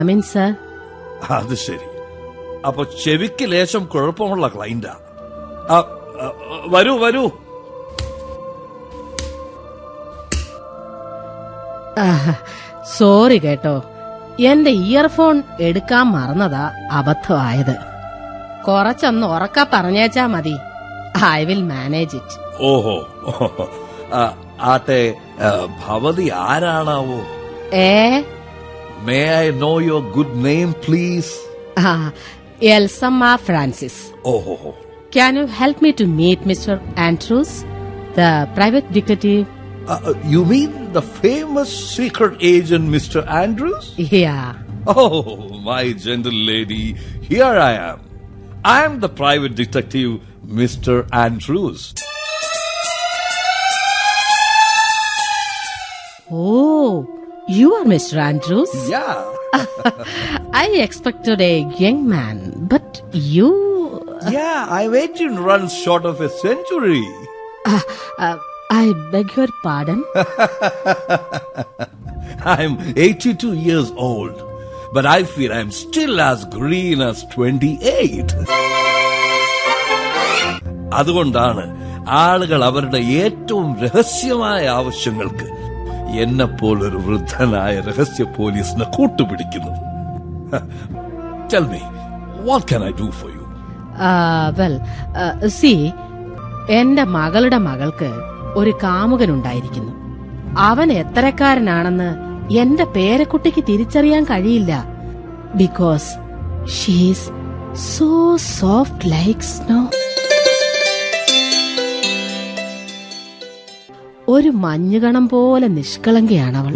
മീൻ sir അത് ശരി അപ്പൊ ചെവിക്ക് ലേശം കുഴപ്പമുള്ള ക്ലൈന്റാ ആ, ആ, വരൂ വരൂ സോറി കേട്ടോ എന്റെ ഇയർഫോൺ എടുക്കാൻ മറന്നതാ അബദ്ധമായത് കുറച്ചൊന്ന് ഉറക്ക പറഞ്ഞേച്ചാ മതി ഐ വിൽ മാനേജ് ഇറ്റ് ഓഹോ ആ, ആട്ടെ ആ, ഭവതി ആരാണാവോ ഏ may I know your good name please ആ, എൽസമ്മ ഫ്രാൻസിസ് ഓഹോ can you help me to meet mister Andrews the private detective you mean the famous secret agent mister Andrews yeah Oh, my gentle lady, here I am. I am the private detective, Mr. Andrews. Oh, you are Mr. Andrews? Yeah. I expected a young man, but you. yeah, I waited runs short of a century. Uh, uh, I beg your pardon? I'm 82 years old, but I feel I'm still as green as 28. അതുകൊണ്ടാണ് ആളുകൾ അവരുടെ ഏറ്റവും രഹസ്യമായ ആവശ്യങ്ങൾക്ക് എന്നെപ്പോലൊരു വൃദ്ധനായ രഹസ്യ പോലീസിനെ കൂട്ടുപിടിക്കുന്നത് tell me what can I do for you Uh, well, uh, see, എന്റെ മകളുടെ മകൾക്ക് ഒരു കാമുകനുണ്ടായിരിക്കുന്നു അവൻ എത്രക്കാരനാണെന്ന് എന്റെ പേരക്കുട്ടിക്ക് തിരിച്ചറിയാൻ കഴിയില്ല because she's so soft like snow ഒരു മഞ്ഞുകണം പോലെ നിഷ്കളങ്കയാണ് അവൾ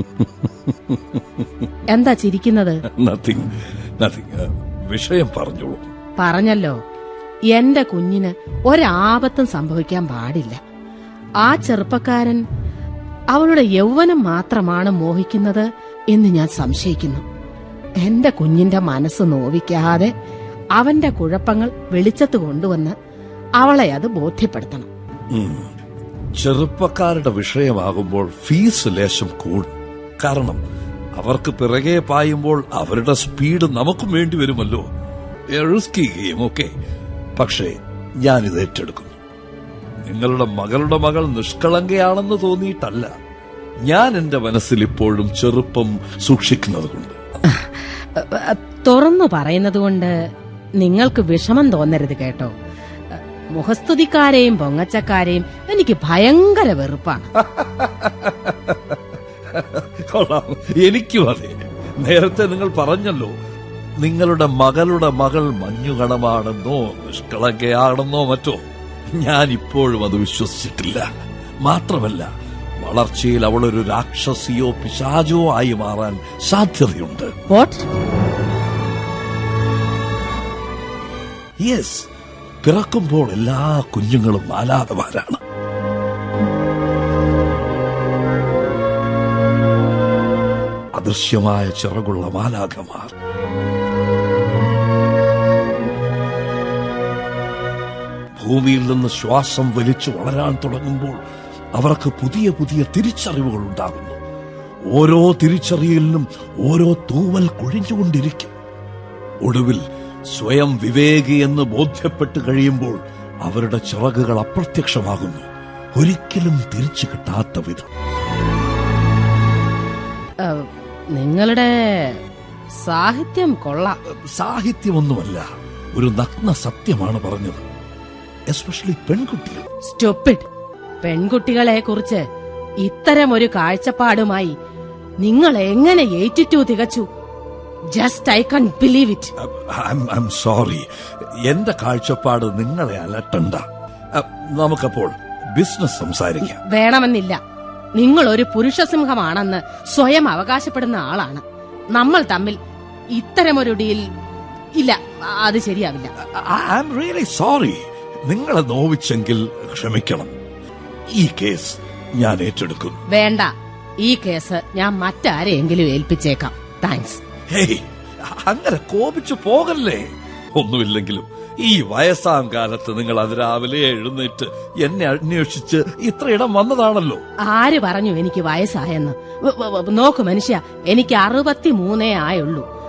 എന്താ ചിരിക്കുന്നത് നത്തിങ് നത്തിങ് വിഷയം പറഞ്ഞോളൂ പറഞ്ഞല്ലോ എന്റെ കുഞ്ഞിന് ഒരാപത്തും സംഭവിക്കാൻ പാടില്ല ആ ചെറുപ്പക്കാരൻ അവളുടെ യൗവനം മാത്രമാണ് മോഹിക്കുന്നത് എന്ന് ഞാൻ സംശയിക്കുന്നു എന്റെ കുഞ്ഞിന്റെ മനസ്സ് നോവിക്കാതെ അവന്റെ കുഴപ്പങ്ങൾ വെളിച്ചത്ത് കൊണ്ടുവന്ന് അവളെ അത് ബോധ്യപ്പെടുത്തണം ഉം. ചെറുപ്പക്കാരുടെ വിഷയമാകുമ്പോൾ ഫീസ് ലേശം കൂടും കാരണം അവർക്ക് പിറകെ പായുമ്പോൾ അവരുടെ സ്പീഡ് നമുക്കും വേണ്ടി വരുമല്ലോ റിസ്കി ഗെയിം ഓക്കെ പക്ഷേ ഞാനിത് ഏറ്റെടുക്കുന്നു നിങ്ങളുടെ മകളുടെ മകൾ നിഷ്കളങ്കയാണെന്ന് തോന്നിയിട്ടല്ല ഞാൻ എന്റെ മനസ്സിൽ ഇപ്പോഴും ചെറുപ്പം സൂക്ഷിക്കുന്നത് കൊണ്ട് അഹ് തുറന്നു പറയുന്നത് കൊണ്ട് നിങ്ങൾക്ക് വിഷമം തോന്നരുത് കേട്ടോ അഹ് മുഖസ്തുതിക്കാരെയും പൊങ്ങച്ചക്കാരെയും എനിക്ക് ഭയങ്കര വെറുപ്പാണ് കൊള്ളാം എനിക്കും അതെ നേരത്തെ നിങ്ങൾ പറഞ്ഞല്ലോ നിങ്ങളുടെ മകളുടെ മകൾ മഞ്ഞുകണമാണെന്നോ നിഷ്കളങ്കയാണെന്നോ മറ്റോ ഞാൻ ഇപ്പോഴും അത് വിശ്വസിച്ചിട്ടില്ല മാത്രമല്ല വളർച്ചയിൽ അവളൊരു രാക്ഷസിയോ പിശാചോ ആയി മാറാൻ സാധ്യതയുണ്ട് വാട്ട് യെസ് പിറക്കുമ്പോൾ എല്ലാ കുഞ്ഞുങ്ങളും മാലാതമാരാണ് അദൃശ്യമായ ചിറകുള്ള മാലാകമാർ ഭൂമിയിൽ നിന്ന് ശ്വാസം വലിച്ചു വളരാൻ തുടങ്ങുമ്പോൾ അവർക്ക് പുതിയ പുതിയ തിരിച്ചറിവുകൾ ഉണ്ടാകുന്നു ഓരോ തിരിച്ചറിയലിനും ഓരോ തൂവൽ കൊഴിഞ്ഞുകൊണ്ടിരിക്കും ഒടുവിൽ സ്വയം വിവേകി എന്ന് ബോധ്യപ്പെട്ട് കഴിയുമ്പോൾ അവരുടെ ചിറകുകൾ അപ്രത്യക്ഷമാകുന്നു ഒരിക്കലും തിരിച്ചു കിട്ടാത്ത വിധം അഹ് നിങ്ങളുടെ സാഹിത്യം കൊള്ളാം സാഹിത്യമൊന്നുമല്ല ഒരു നഗ്ന സത്യമാണ് പറഞ്ഞത് എസ്പെഷ്യലി പെൺകുട്ടികൾ സ്റ്റൊപ്പിഡ് പെൺകുട്ടികളെ കുറിച്ച് ഇത്തരം ഒരു കാഴ്ചപ്പാടുമായി നിങ്ങൾ എങ്ങനെ ഏറ്റിറ്റു തികച്ചു just I can't believe it I am sorry എന്റെ കാഴ്ചപ്പാട് നിങ്ങളെ അലട്ടണ്ട അഹ്, നമുക്കപ്പോൾ ബിസിനസ് സംസാരിക്കാം വേണമെന്നില്ല നിങ്ങൾ ഒരു പുരുഷസിംഹമാണെന്ന് സ്വയം അവകാശപ്പെടുന്ന ആളാണ് നമ്മൾ തമ്മിൽ ഇത്തരമൊരു ഡീൽ ഇല്ല അത് ശരിയാവില്ല ഐ ആം റിയലി സോറി നിങ്ങളെ നോവിച്ചെങ്കിൽ ക്ഷമിക്കണം ഈ കേസ് ഞാൻ ഏറ്റെടുക്കുന്നു വേണ്ട ഈ കേസ് ഞാൻ മറ്റാരെയെങ്കിലും ഏൽപ്പിച്ചേക്കാം താങ്ക്സ് ഹേയ് അങ്ങനെ കോപിച്ചു പോകല്ലേ ഒന്നുമില്ലെങ്കിലും ഈ വയസ്സാം കാലത്ത് നിങ്ങൾ അതിരാവിലെ എഴുന്നേറ്റ് എന്നെ അന്വേഷിച്ച് ഇത്രയിടം വന്നതാണല്ലോ ആര് പറഞ്ഞു എനിക്ക് വയസ്സായെന്ന് വ- വ- വ- നോക്കു മനുഷ്യ എനിക്ക് അറുപത്തി മൂന്നേ ആയുള്ളൂ